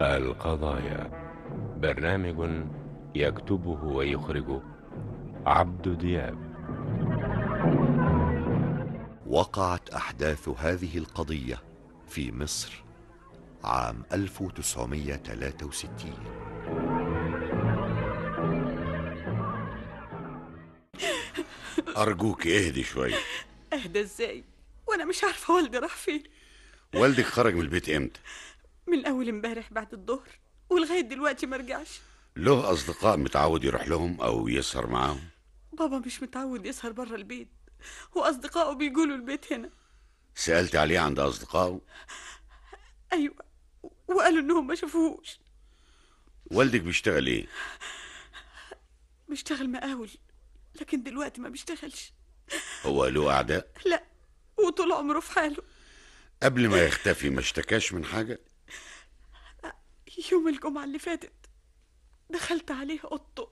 القضايا برنامج يكتبه ويخرجه عبد دياب وقعت أحداث هذه القضية في مصر عام 1963 أرجوك اهدي شوية اهدى ازاي وانا مش عارفه والدي راح فين والدك خرج من البيت امتى؟ من اول امبارح بعد الظهر ولغايه دلوقتي ما رجعش له أصدقاء متعود يروح لهم أو يسهر معاهم بابا مش متعود يسهر بره البيت واصدقائه بيجولوا البيت هنا سألت عليه عند أصدقائه ايوه وقالوا انهم ما شافوهوش والدك بيشتغل ايه؟ بيشتغل مقاول لكن دلوقتي ما بيشتغلش هو له أعداء؟ لا وطول عمره في حاله قبل ما يختفي ما اشتكاش من حاجة؟ يوم الجمعه اللي فاتت دخلت عليه اوضته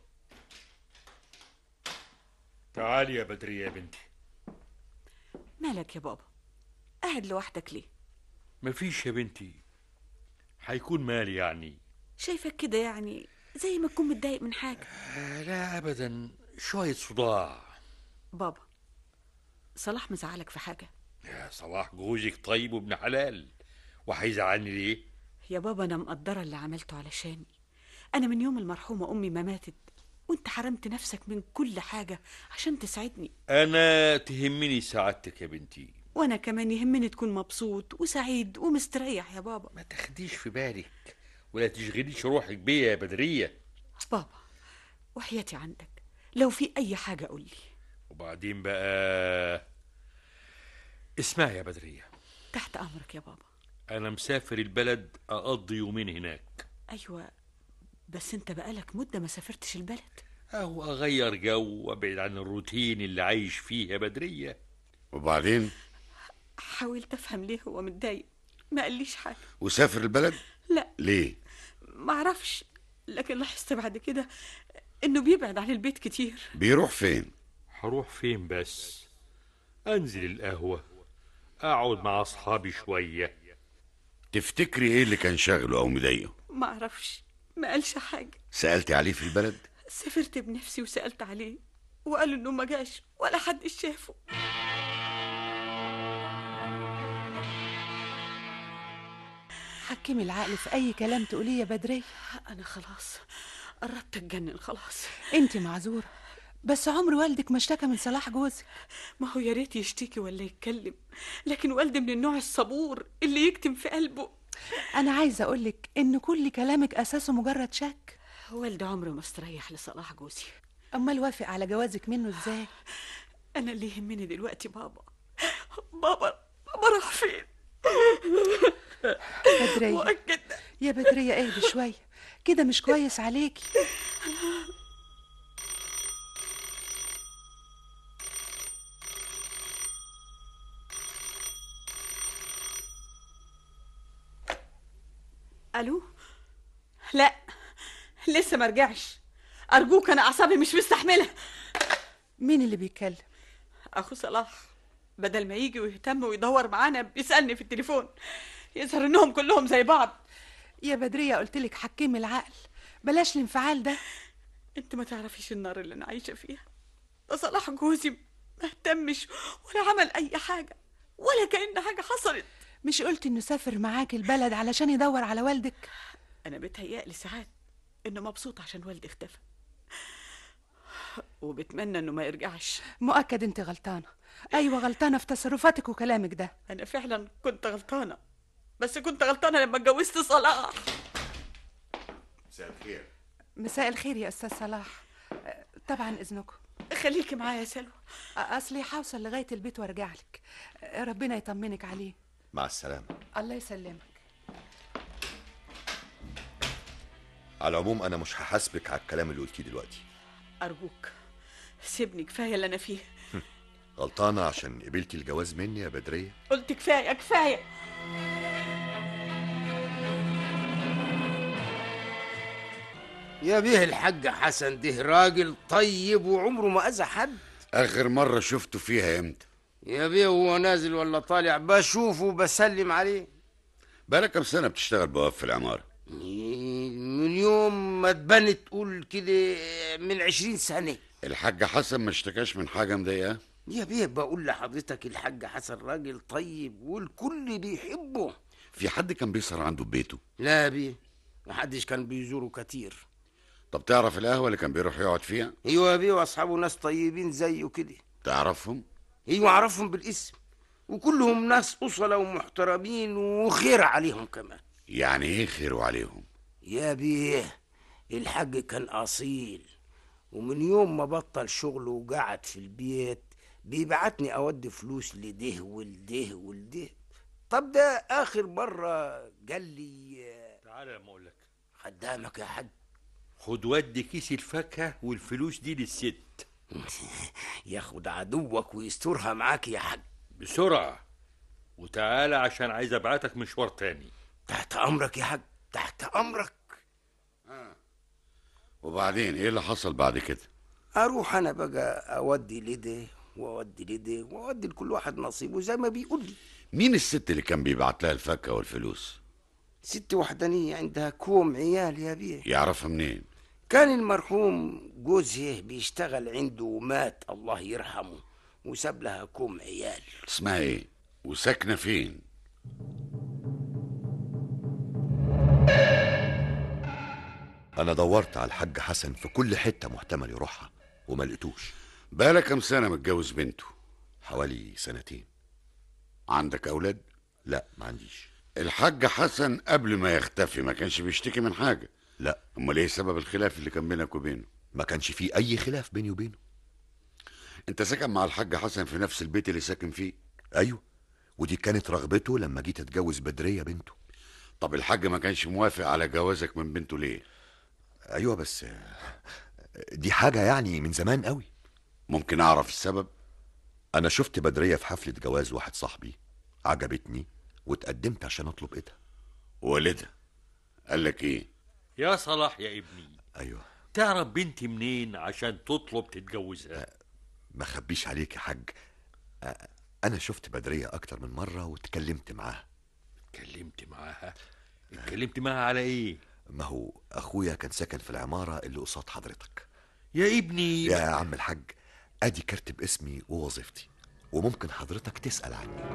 تعالي يا بدرية يا بنتي مالك يا بابا قاعد لوحدك ليه مفيش يا بنتي هيكون مالي يعني شايفك كده يعني زي ما تكون متضايق من حاجه آه، لا أبدا شوية صداع بابا صلاح مزعلك في حاجه يا صلاح جوزك طيب وابن حلال وهيزعلني ليه؟ يا بابا انا مقدره اللي عملته علشاني انا من يوم المرحومه امي ما ماتت وانت حرمت نفسك من كل حاجه عشان تساعدني أنا تهمني سعادتك يا بنتي وانا كمان يهمني تكون مبسوط وسعيد ومستريح يا بابا ما تاخديش في بالك ولا تشغليش روحك بيا يا بدرية بابا وحياتي عندك لو في اي حاجه قول لي وبعدين بقى اسمعي يا بدرية تحت امرك يا بابا أنا مسافر البلد أقضي يومين هناك ايوه بس انت بقالك مده ما سافرتش البلد أو أغير جو وأبعد عن الروتين اللي عايش فيه يا بدرية وبعدين حاولت افهم ليه هو متضايق ما قاليش حاجه وسافر البلد؟ لا ليه؟ ما اعرفش لكن لاحظت بعد كده انه بيبعد عن البيت كتير بيروح فين؟ هروح فين بس أنزل القهوة أقعد مع أصحابي شوية تفتكري ايه اللي كان شاغله أو مضايقه؟ ما اعرفش ما قالش حاجه سألتي عليه في البلد؟ سافرت بنفسي وسالت عليه وقال انه ما جاش ولا حد شافه حكمي العقل في اي كلام تقوليه يا بدريه انا خلاص قربت اتجنن خلاص انت معذوره بس عمر والدك ما اشتكى من صلاح جوزك ما هو يا ريت يشتكي ولا يتكلم لكن والدي من النوع الصبور اللي يكتم في قلبه انا عايزه اقولك ان كل كلامك اساسه مجرد شك والدي عمره ما استريح لصلاح جوزي امال وافق على جوازك منه ازاي انا اللي يهمني دلوقتي بابا بابا بابا راح فين بدريه مؤكد يا بدريه اهدي شويه كده مش كويس عليكي الو لا لسه ما رجعش ارجوك انا اعصابي مش مستحمله مين اللي بيتكلم اخو صلاح بدل ما يجي ويهتم ويدور معانا بيسالني في التليفون يظهر انهم كلهم زي بعض يا بدريه قلتلك حكمي العقل بلاش الانفعال ده انت ما تعرفيش النار اللي انا عايشه فيها ده صلاح جوزي ما اهتمش ولا عمل اي حاجه ولا كأن حاجه حصلت مش قلت انه سافر معاك البلد علشان يدور على والدك انا بتهيألي ساعات انه مبسوط عشان والدي اختفى وبتمنى انه ما يرجعش مؤكد انت غلطانه ايوه غلطانه في تصرفاتك وكلامك ده انا فعلا كنت غلطانه بس كنت غلطانه لما اتجوزت صلاح مساء الخير مساء الخير يا استاذ صلاح أه، طبعا اذنكم خليكي معايا يا سلوى أ- اصلي هوصل لغايه البيت وارجع لك أه، ربنا يطمنك عليه مع السلامة الله يسلمك على العموم أنا مش هحاسبك على الكلام اللي قلتيه دلوقتي ارجوك سيبني كفايه اللي انا فيه غلطانة عشان قبلتي الجواز مني يا بدرية قلت كفايه كفايه يا بيه الحاج حسن ده راجل طيب وعمره ما أذى حد آخر مرة شفته فيها امتى؟ يا بيه هو نازل ولا طالع بشوفه بسلم عليه بقالك كام سنة بتشتغل بواب في العمارة؟ من يوم ما اتبنت تقول كده من عشرين سنة الحاج حسن ما اشتكاش من حاجة مضايقاه يا بيه بقول لحضرتك الحاج حسن راجل طيب والكل بيحبه في حد كان بيسهر عنده ببيته لا يا بيه محدش كان بيزوره كتير طب تعرف القهوة اللي كان بيروح يقعد فيها ايوه يا بيه واصحابه ناس طيبين زيه كده تعرفهم ايوه اعرفهم بالاسم وكلهم ناس أصلة ومحترمين وخير عليهم كمان يعني ايه خيره عليهم يا بيه الحاج كان أصيل ومن يوم ما بطل شغله وقعد في البيت بيبعتني أودي فلوس لده ولده ولده طب ده آخر مرة قال لي تعالى لما اقول لك خدامك يا حاج خد ودي كيس الفاكهه والفلوس دي للست ياخد عدوك ويسترها معاك يا حاج بسرعه وتعالى عشان عايز ابعتك مشوار تاني تحت أمرك يا حاج تحت أمرك وبعدين ايه اللي حصل بعد كده أروح أنا بقى أودي لده وأودي لده وأودي لكل واحد نصيبه زي ما بيقول لي مين الست اللي كان بيبعت لها الفاكهة والفلوس ست وحدانية عندها كوم عيال يا بيه يعرفها منين كان المرحوم جوزه بيشتغل عنده ومات الله يرحمه وساب لها كوم عيال اسمها ايه وساكنة فين انا دورت على الحاج حسن في كل حته محتمل يروحها وما لقيتوش بقالك كام سنة متجوز بنته حوالي سنتين عندك اولاد لا ما عنديش الحاج حسن قبل ما يختفي ما كانش بيشتكي من حاجة لا امال ايه سبب الخلاف اللي كان بينك وبينه ما كانش فيه اي خلاف بيني وبينه انت ساكن مع الحاج حسن في نفس البيت اللي ساكن فيه ايوه ودي كانت رغبته لما جيت اتجوز بدريه بنته طب الحاج ما كانش موافق على جوازك من بنته ليه ايوه بس آه، دي حاجه يعني من زمان قوي ممكن اعرف السبب انا شفت بدريه في حفله جواز واحد صاحبي عجبتني واتقدمت عشان اطلب ايدها والدها قال لك ايه يا صلاح يا ابني ايوه تعرف بنتي منين عشان تطلب تتجوزها ما خبيش عليك يا حاج آه، انا شفت بدريه اكتر من مره واتكلمت معاها اتكلمت معاها اتكلمت معاها على ايه ما هو اخويا كان ساكن في العماره اللي قصاد حضرتك يا ابني يا عم الحاج ادي كارت باسمي ووظيفتي وممكن حضرتك تسال عني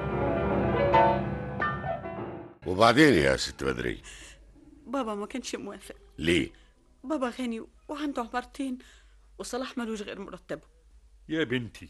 وبعدين يا ست بدرية بابا ما كانش موافق ليه بابا غني وعنده عمارتين وصلاح ملوش غير مرتبه يا بنتي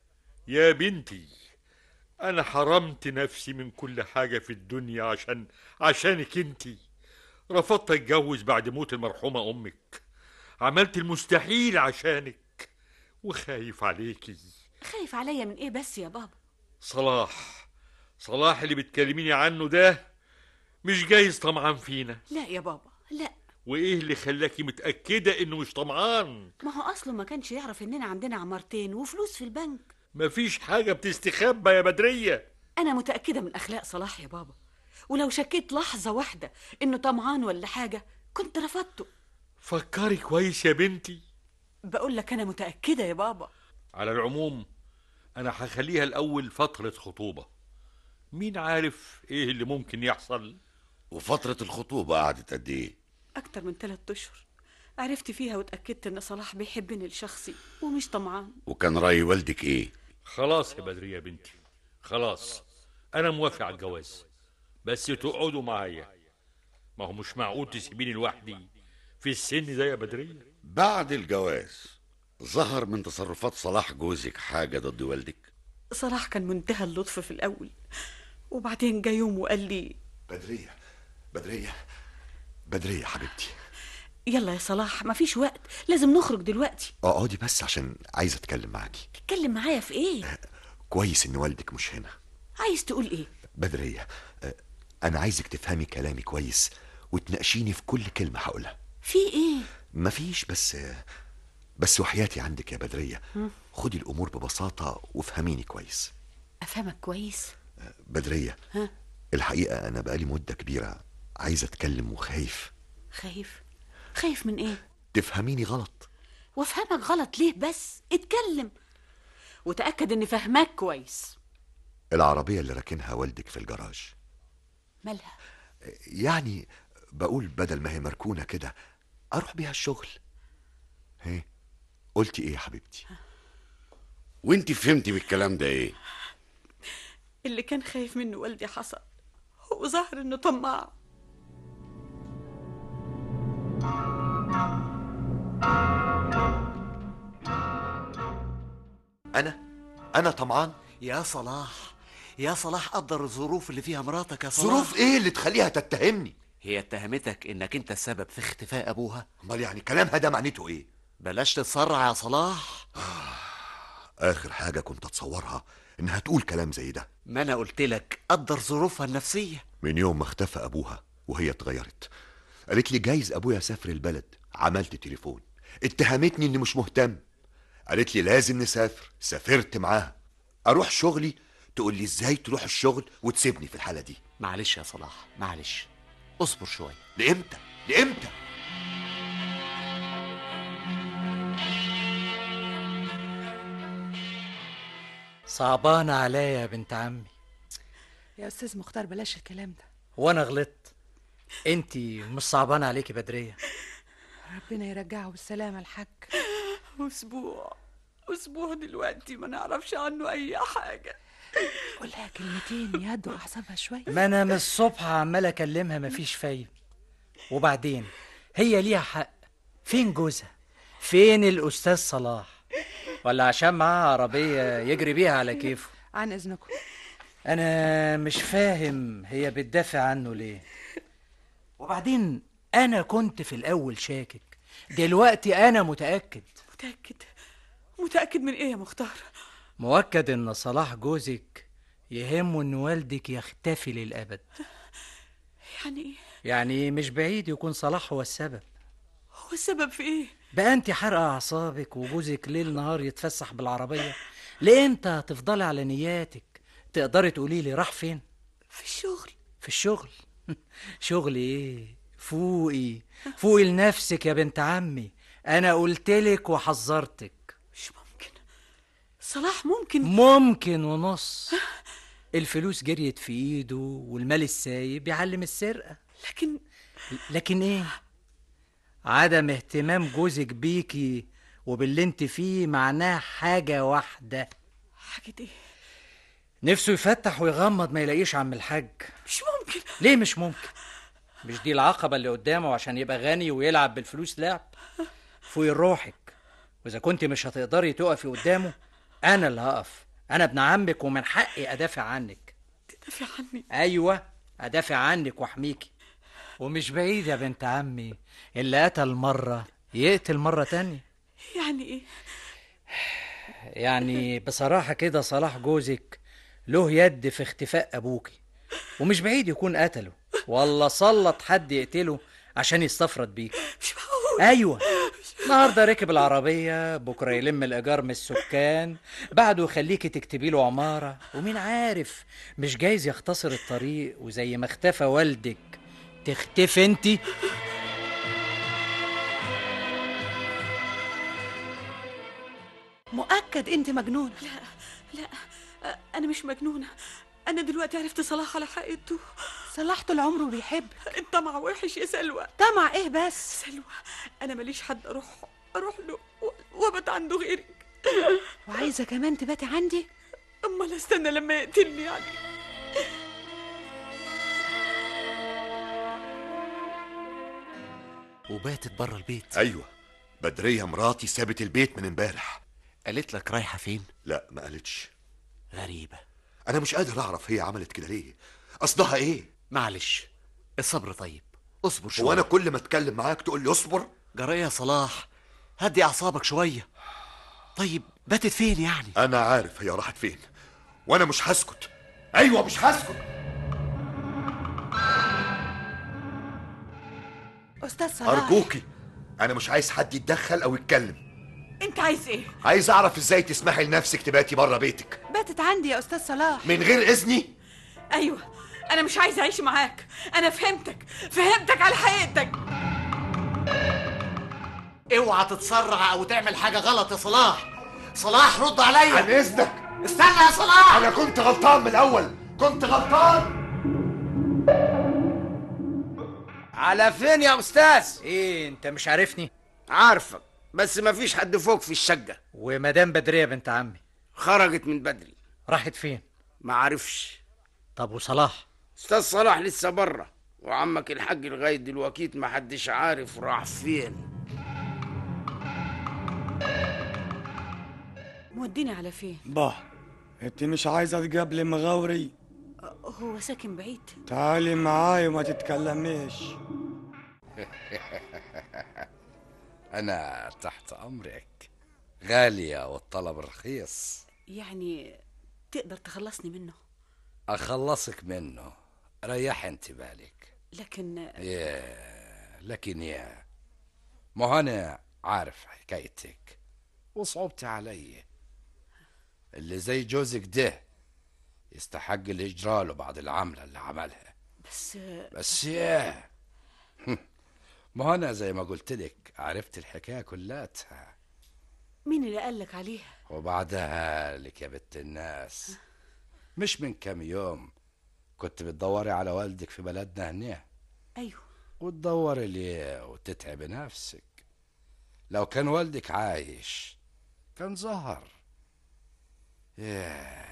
يا بنتي انا حرمت نفسي من كل حاجة في الدنيا عشان عشانك انتي رفضت اتجوز بعد موت المرحومة امك عملت المستحيل عشانك وخايف عليكي خايف عليا من ايه بس يا بابا صلاح صلاح اللي بتكلميني عنه ده مش جايز طمعان فينا لا يا بابا لا وايه اللي خلاكي متأكدة انه مش طمعان ما هو اصله ما كانش يعرف اننا عندنا عمارتين وفلوس في البنك مفيش حاجة بتستخبى يا بدرية انا متاكده من اخلاق صلاح يا بابا ولو شكيت لحظه واحده انه طمعان ولا حاجه كنت رفضته فكري كويس يا بنتي بقول لك انا متاكده يا بابا على العموم انا هخليها الاول فترة خطوبة مين عارف ايه اللي ممكن يحصل وفترة الخطوبة قعدت قد ايه اكتر من ثلاثة اشهر عرفت فيها واتاكدت ان صلاح بيحبني الشخصي ومش طمعان وكان رأي والدك ايه خلاص يا بدرية يا بنتي خلاص انا موافق على الجواز بس تقعدوا معايا ما هو مش معقول تسيبيني لوحدي في السن ده يا بدرية بعد الجواز ظهر من تصرفات صلاح جوزك حاجة ضد والدك صلاح كان منتهى اللطف في الاول وبعدين جه يوم وقال لي بدريه بدريه بدريه حبيبتي يلا يا صلاح مفيش وقت لازم نخرج دلوقتي اقعدي بس عشان عايز اتكلم معاكي تتكلم معايا في ايه كويس ان والدك مش هنا عايز تقول ايه بدريه آه، انا عايزك تفهمي كلامي كويس وتناقشيني في كل كلمه هقولها في ايه مفيش بس بس وحياتي عندك يا بدريه خدي الامور ببساطه وافهميني كويس افهمك كويس بدريه ها الحقيقه انا بقالي مده كبيره عايز اتكلم وخايف خايف خايف من ايه تفهميني غلط وافهمك غلط ليه بس اتكلم وتاكد اني فاهماك كويس العربيه اللي راكنها والدك في الجراج مالها يعني بقول بدل ما هي مركونة كده أروح بيها الشغل هي قلتي إيه يا حبيبتي وانت فهمتي بالكلام ده ايه اللي كان خايف منه والدي حصل هو ظهر انه طماع أنا أنا طمعان يا صلاح يا صلاح قدر الظروف اللي فيها مراتك يا صلاح ظروف إيه اللي تخليها تتهمني هي اتهمتك انك انت السبب في اختفاء ابوها أمال يعني كلامها ده معناته إيه بلاش تتسرع يا صلاح آخر حاجة كنت أتصورها إنها تقول كلام زي ده ما انا قلت لك قدر ظروفها النفسيه من يوم ما اختفى أبوها وهي اتغيرت قالت لي جايز أبويا سافر البلد عملت تليفون اتهمتني إني مش مهتم قالت لي لازم نسافر سافرت معاها أروح شغلي تقول لي إزاي تروح الشغل وتسيبني في الحالة دي معلش يا صلاح معلش اصبر شويه لإمتى لإمتى صعبانة عليا يا بنت عمي يا استاذ مختار بلاش الكلام ده وانا غلطت انتي مش صعبانة عليكي بدرية ربنا يرجعه بالسلامه الحاج اسبوع اسبوع دلوقتي ما نعرفش عنه اي حاجه قولها كلمتين يهدوا اعصابها شويه ما انا من الصبح عمال اكلمها مفيش فايدة وبعدين هي ليها حق فين جوزها فين الاستاذ صلاح ولا عشان معاه عربية يجري بيها على كيفه عن اذنكم انا مش فاهم هي بتدافع عنه ليه وبعدين انا كنت في الاول شاكك دلوقتي انا متاكد متاكد متاكد من ايه يا مختار مؤكد ان صلاح جوزك يهمه ان والدك يختفي للابد يعني ايه يعني مش بعيد يكون صلاح هو السبب هو السبب في ايه بقى انت حرقه اعصابك وجوزك ليل نهار يتفسح بالعربيه لامتى هتفضلي على نياتك تقدري تقولي لي راح فين في الشغل في الشغل شغل ايه فوقي فوقي لنفسك يا بنت عمي انا قلتلك وحذرتك مش ممكن صلاح ممكن ممكن ونص الفلوس جريت في ايده والمال السايب يعلم السرقه لكن لكن ايه عدم اهتمام جوزك بيكي وباللي انت فيه معناه حاجه واحده حاجه ايه نفسه يفتح ويغمض ما يلاقيش عم الحاج مش ممكن ليه مش ممكن مش دي العقبة اللي قدامه عشان يبقى غني ويلعب بالفلوس لعب فوقي روحك وإذا كنت مش هتقدري تقفي قدامه أنا اللي هقف أنا ابن عمك ومن حقي أدافع عنك تدافع عني أيوة أدافع عنك وأحميكي ومش بعيد يا بنت عمي اللي قتل مرة يقتل مرة تانية يعني ايه يعني بصراحة كده صلاح جوزك له يد في اختفاء أبوكي ومش بعيد يكون قتله ولا سلط حد يقتله عشان يستفرد بيك مش معقول أيوة النهارده ركب العربية بكرة يلم الإيجار من السكان بعده يخليكي تكتبي له عمارة ومين عارف مش جايز يختصر الطريق وزي ما اختفى والدك تختفي انتي مؤكد انت مجنون لا أ- انا مش مجنونه انا دلوقتي عرفت صلاح على حقيقته صلاح طول عمره بيحب الطمع وحش يا سلوى طمع ايه بس سلوى انا ماليش حد اروح اروح له و- وابات عنده غيرك وعايزه كمان تباتي عندي امال استنى لما يقتلني يعني وباتت بره البيت أيوة بدرية مراتي سابت البيت من امبارح قالت لك رايحه فين لا ما قالتش غريبه أنا مش قادر أعرف هي عملت كده ليه قصدها إيه معلش الصبر طيب اصبر شويه هو أنا كل ما أتكلم معاك تقول لي اصبر جرايه يا صلاح هدي اعصابك شويه طيب باتت فين يعني أنا عارف هي راحت فين وأنا مش هسكت أيوة مش هسكت استاذ صلاح أرجوكي أنا مش عايز حد يتدخل أو يتكلم انت عايز ايه عايز أعرف إزاي تسمحي لنفسك تباتي بره بيتك باتت عندي يا استاذ صلاح من غير إذني ايوه انا مش عايزه اعيش معاك انا فهمتك فهمتك على حقيقتك اوعى تتسرع او تعمل حاجه غلط يا صلاح صلاح رد عليا عن إذنك استنى يا صلاح أنا كنت غلطان من الأول كنت غلطان على فين يا استاذ ايه انت مش عارفني عارفك بس مفيش حد فوق في الشقه ومدام بدريه بنت عمي خرجت من بدري راحت فين ما عارفش طب وصلاح استاذ صلاح لسه بره وعمك الحاج لغايه دلوقتي ما حدش عارف راح فين موديني على فين bah انت مش عايزه تقابلي مغاوري هو ساكن بعيد تعالي معاي وما تتكلميش أنا تحت أمرك غالية والطلب رخيص يعني تقدر تخلصني منه أخلصك منه ريح انت بالك لكن يا لكن يا ما أنا عارف حكايتك وصعبت علي اللي زي جوزك ده يستحق الإجراله بعد العملة اللي عملها بس بس يا ما أنا زي ما قلت لك عرفت الحكاية كلاتها مين اللي قالك عليها وبعدها لك يا بنت الناس مش من كام يوم كنت بتدوري على والدك في بلدنا هنا ايوه وتدوري ليه وتتعبي نفسك لو كان والدك عايش كان ظهر ياه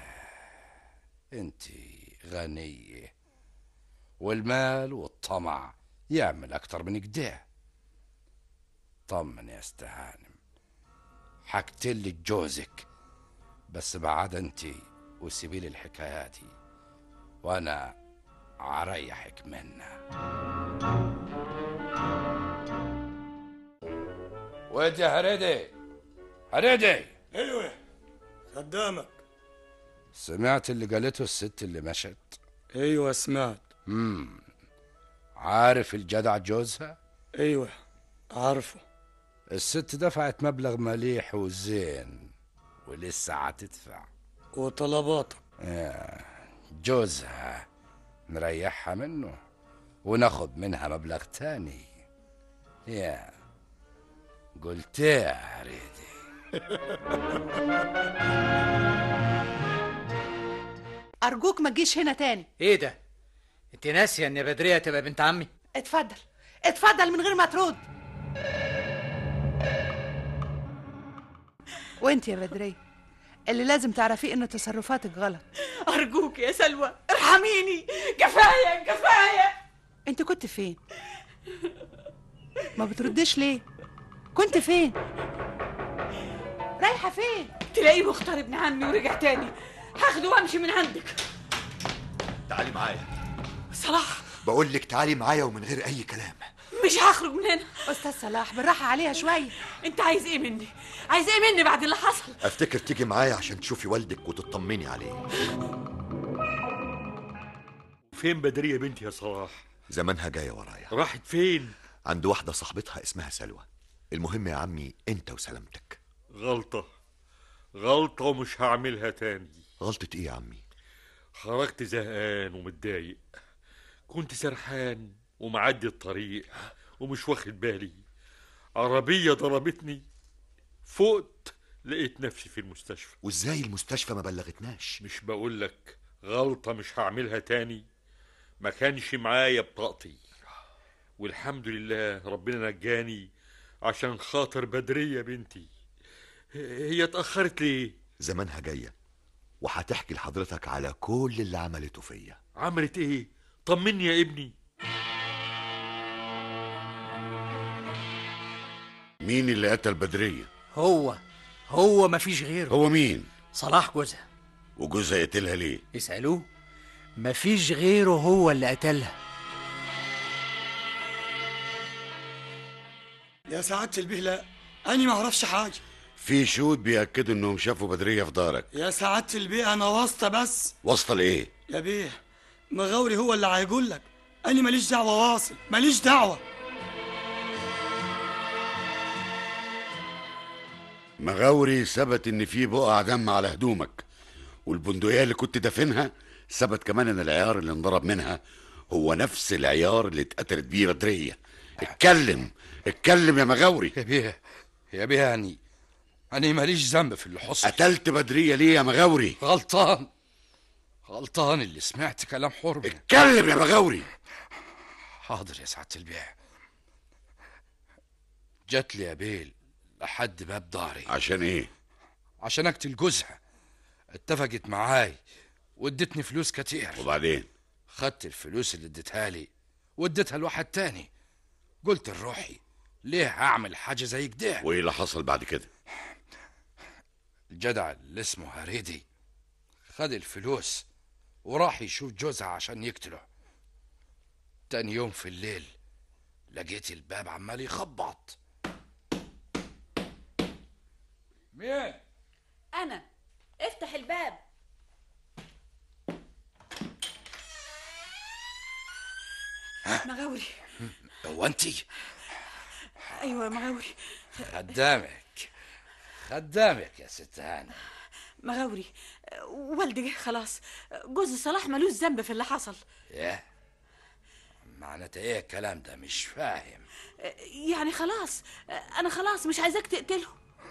انتي غنية والمال والطمع يعمل أكتر من كده طمن يا استهانم حكتلك جوزك بس بعد انتي وسيبي لي الحكاية دي وانا عريحك منها واد يا هريدي هريدي ايوه خدامك سمعت اللي قالته الست اللي مشت ايوه سمعت امم عارف الجدع جوزها ايوه عارفه الست دفعت مبلغ مليح وزين ولسه هتدفع وطلباتك آه، جوزها نريحها منه وناخد منها مبلغ تاني يا قلت يا هريدي ارجوك ما تجيش هنا تاني ايه ده انت ناسيه ان بدريه تبقى بنت عمي اتفضل اتفضل من غير ما ترد وانت يا بدرية اللي لازم تعرفيه ان تصرفاتك غلط ارجوك يا سلوى ارحميني كفايه كفايه انت كنت فين ما بتردش ليه كنت فين رايحه فين تلاقيه مختار ابن عمي ورجع تاني هاخده وامشي من عندك تعالي معايا صلاح بقول لك تعالي معايا ومن غير اي كلام مش هخرج من هنا استاذ صلاح بالراحه عليها شويه انت عايز ايه مني عايز ايه مني بعد اللي حصل افتكر تيجي معايا عشان تشوفي والدك وتطمني عليه فين بدرية بنتي يا صلاح زمانها جايه ورايا راحت فين عند واحده صاحبتها اسمها سلوى المهم يا عمي انت وسلامتك غلطة غلطة ومش هعملها تاني غلطة ايه يا عمي خرجت زهقان ومتضايق كنت سرحان ومعدي الطريق ومش واخد بالي عربية ضربتني فقت لقيت نفسي في المستشفى وازاي المستشفى ما بلغتناش مش بقولك غلطة مش هعملها تاني ما كانش معايا بطاقتي والحمد لله ربنا نجاني عشان خاطر بدرية بنتي هي اتأخرت ليه زمانها جايه وهتحكي لحضرتك على كل اللي عملته فيا عملت ايه طمني يا ابني مين اللي قتل بدرية هو هو مفيش غيره هو مين صلاح جوزها وجوزها قتلها ليه اسألوه مفيش غيره هو اللي قتلها يا سعادة البيه لا أنا ما أعرفش حاجة في شهود بيأكدوا انهم شافوا بدرية في دارك يا سعادة البيه أنا واسطة بس واسطة لايه يا بيه مغاوري هو اللي هيقول لك أنا ماليش دعوة واصل ماليش دعوة مغاوري ثبت ان في بقع دم على هدومك والبندقية اللي كنت دافنها ثبت كمان ان العيار اللي انضرب منها هو نفس العيار اللي اتقتلت بيه بدرية اتكلم اتكلم يا مغاوري يا بيه يا بيه يعني أنا ماليش ذنب في اللي حصل قتلت بدرية ليه يا مغاوري غلطان غلطان اللي سمعت كلام حرمة اتكلم يا مغاوري حاضر يا سعادة البيع جات لي يا بيل لحد باب داري عشان ايه عشان اقتل جوزها اتفقت معاي وادتني فلوس كتير وبعدين خدت الفلوس اللي اديتها لي واديتها لواحد تاني قلت لروحي ليه هعمل حاجة زي كده وايه اللي حصل بعد كده الجدع اللي اسمه هريدي خد الفلوس وراح يشوف جوزها عشان يقتله تاني يوم في الليل لقيت الباب عمال يخبط مين أنا افتح الباب مغاوري هو انتي ايوه يا مغاوري خدامك خدامك يا ست هاني مغاوري والدي جه خلاص جوز صلاح ملوش ذنب في اللي حصل ياه معناته ايه الكلام ده مش فاهم يعني خلاص انا خلاص مش عايزاك تقتله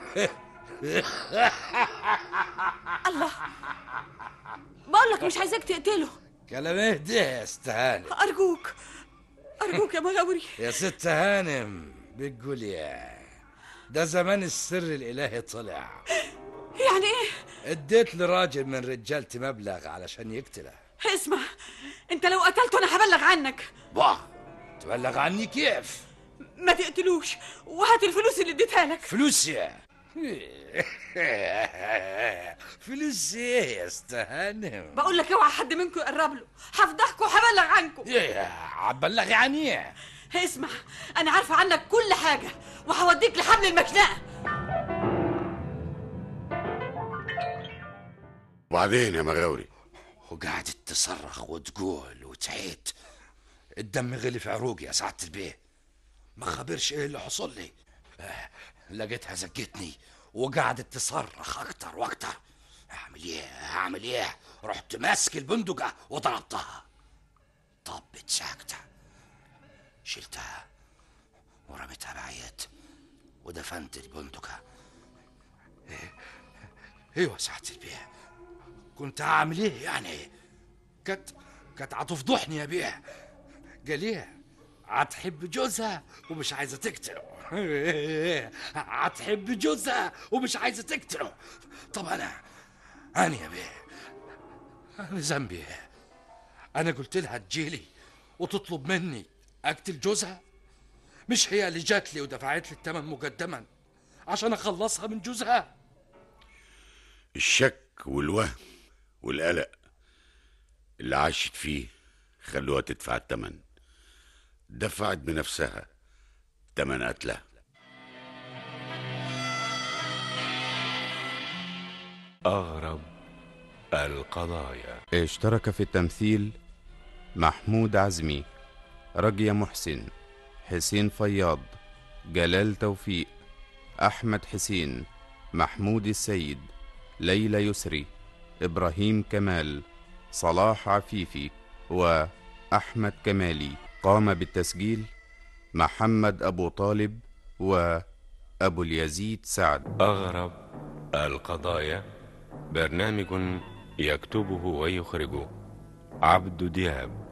الله بقول لك مش عايزاك تقتله كلام ايه ده يا ست هانم ارجوك ارجوك يا مغاوري يا ست هانم بتقول يا ده زمان السر الالهي طلع يعني ايه اديت لراجل من رجالتي مبلغ علشان يقتله اسمع انت لو قتلته انا هبلغ عنك واه تبلغ عني كيف ما تقتلوش وهات الفلوس اللي اديتها لك فلوس يا فلوس ايه يا ست هانم بقول لك اوعى حد منكم يقرب له هفضحكم وهبلغ عنكم يا هتبلغي عن ايه اسمع انا عارفه عنك كل حاجه وهوديك لحبل المشنقه وبعدين يا مغاوري وقعدت تصرخ وتقول وتعيد الدم غلي في عروقي يا سعادة البيه ما خبرش ايه اللي حصل لي آه، لقيتها زقتني وقعدت تصرخ اكتر واكتر اعمل ايه اعمل ايه رحت ماسك البندقة وضربتها طبت ساكتة شلتها ورميتها بعيد ودفنت البندقة ايه ايوه سعادة البيه كنت هعمل ايه يعني كانت كانت هتفضحني يا بيه قال ايه هتحب جوزها ومش عايزه تقتله هتحب جوزها ومش عايزه تقتله طب انا انا يا بيه انا ذنبي ايه انا قلت لها تجيلي وتطلب مني اقتل جوزها مش هي اللي جات لي ودفعت لي الثمن مقدما عشان اخلصها من جوزها الشك والوهم والقلق اللي عاشت فيه خلوها تدفع التمن دفعت بنفسها تمن قتلها أغرب القضايا اشترك في التمثيل محمود عزمي رجية محسن حسين فياض جلال توفيق أحمد حسين محمود السيد ليلى يسري إبراهيم كمال صلاح عفيفي وأحمد كمالي قام بالتسجيل محمد أبو طالب وأبو اليزيد سعد أغرب القضايا برنامج يكتبه ويخرجه عبد دياب